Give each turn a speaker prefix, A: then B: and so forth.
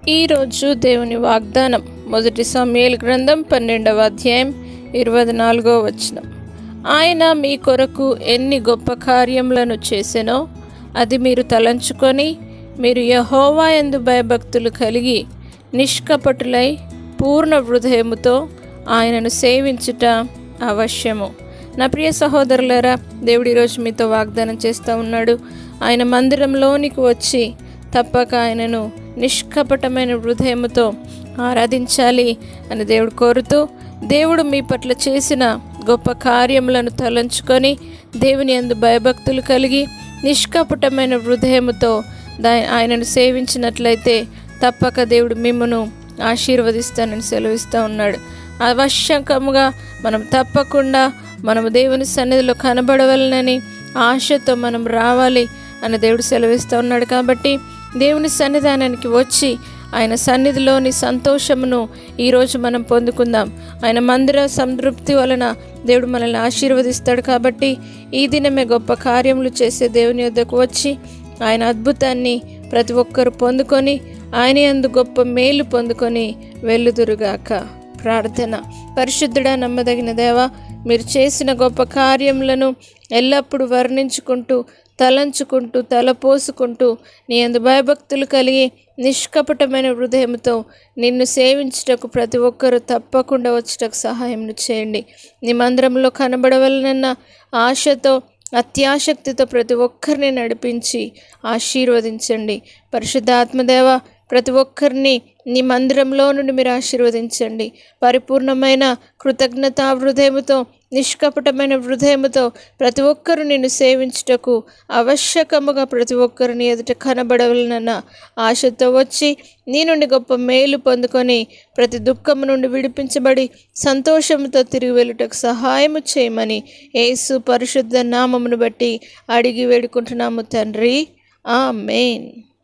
A: ఈరోజు దేవుని వాగ్దానం మొదటి సమయల్ గ్రంథం పన్నెండవ అధ్యాయం ఇరవై నాలుగో వచనం ఆయన మీ కొరకు ఎన్ని గొప్ప కార్యములను చేసెనో అది మీరు తలంచుకొని మీరు యహోవా ఎందు భయభక్తులు కలిగి నిష్కపటులై పూర్ణ హృదయముతో ఆయనను సేవించుట అవశ్యము నా ప్రియ సహోదరులారా దేవుడు ఈరోజు మీతో వాగ్దానం చేస్తూ ఉన్నాడు ఆయన మందిరంలోనికి వచ్చి తప్పక ఆయనను నిష్కపటమైన హృదయముతో ఆరాధించాలి అని దేవుడు కోరుతూ దేవుడు మీ పట్ల చేసిన గొప్ప కార్యములను తలంచుకొని దేవుని అందు భయభక్తులు కలిగి నిష్కపటమైన హృదయముతో దా ఆయనను సేవించినట్లయితే తప్పక దేవుడు మిమ్మను ఆశీర్వదిస్తానని సెలవిస్తూ ఉన్నాడు ఆవశ్యకముగా మనం తప్పకుండా మనము దేవుని సన్నిధిలో కనబడవలనని ఆశతో మనం రావాలి అని దేవుడు సెలవిస్తూ ఉన్నాడు కాబట్టి దేవుని సన్నిధానానికి వచ్చి ఆయన సన్నిధిలోని సంతోషమును ఈరోజు మనం పొందుకుందాం ఆయన మందిర సంతృప్తి వలన దేవుడు మనల్ని ఆశీర్వదిస్తాడు కాబట్టి ఈ దినమే గొప్ప కార్యములు చేసే దేవుని వద్దకు వచ్చి ఆయన అద్భుతాన్ని ప్రతి ఒక్కరు పొందుకొని ఆయన యందు గొప్ప మేలు పొందుకొని వెళ్ళుదురుగాక ప్రార్థన పరిశుద్ధుడా నమ్మదగిన దేవా మీరు చేసిన గొప్ప కార్యములను ఎల్లప్పుడూ వర్ణించుకుంటూ తలంచుకుంటూ తలపోసుకుంటూ నీ అందు భయభక్తులు కలిగి నిష్కపటమైన హృదయంతో నిన్ను సేవించుటకు ప్రతి ఒక్కరూ తప్పకుండా వచ్చుటకు సహాయం చేయండి నీ మందిరంలో కనబడవలనన్న ఆశతో అత్యాసక్తితో ప్రతి ఒక్కరిని నడిపించి ఆశీర్వదించండి పరిశుద్ధాత్మదేవ ప్రతి ఒక్కరిని నీ మందిరంలో నుండి మీరు ఆశీర్వదించండి పరిపూర్ణమైన కృతజ్ఞతా హృదయముతో నిష్కపటమైన హృదయముతో ప్రతి ఒక్కరు నిన్ను సేవించుటకు ఆవశ్యకముగా ప్రతి ఒక్కరిని ఎదుట కనబడవలనన్న ఆశతో వచ్చి నీ నుండి గొప్ప మేలు పొందుకొని ప్రతి దుఃఖము నుండి విడిపించబడి సంతోషంతో తిరిగి వెళ్ళుటకు సహాయము చేయమని యేసు పరిశుద్ధ నామమును బట్టి అడిగి వేడుకుంటున్నాము తండ్రి ఆ మెయిన్